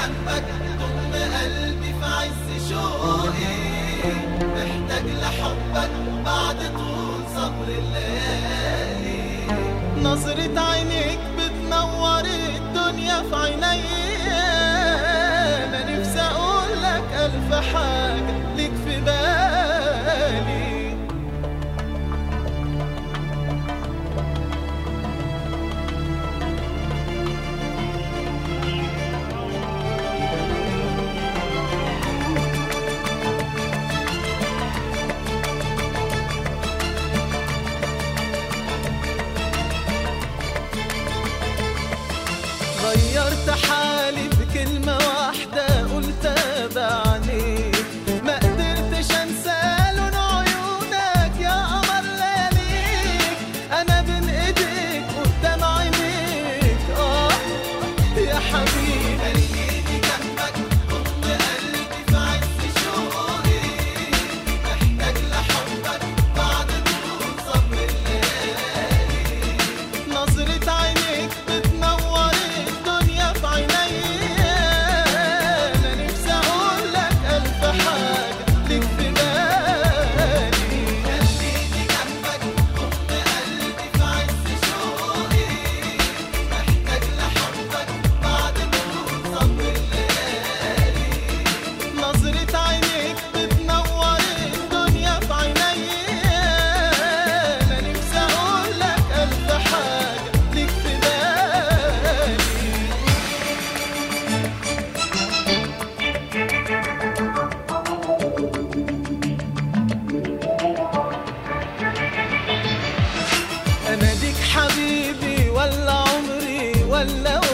جنبك ضم قلبي في عز شوقي محتاج لحبك بعد طول صبر الليالي نظرة عينيك بتنور الدنيا في عينيا أنا نفسي أقول لك ألف حاجة ليك في بالي غيرت حالي بكلمة واحدة قلتها بعينيك ما قدرتش انسى لون عيونك يا قمر لياليك انا بين ايديك قدام عينيك اه يا حبيبي خليني جنبك ضم قلبي في عز شوقي محتاج لحبك بعد طول صبر الليالي نظرة عينيك بتنور الدنيا في عينيا أنا نفسي أقول لك ألف حاجة ليك في بالي خليني جنبك ضم قلبي في عز شوقي محتاج لحبك بعد طول صبر الليالي نظرة عينيك بتنور الدنيا في عينيا أنا نفسي أقول لك ألف حاجة ليك في بالي أنا ديك حبيبي ولا عمري ولا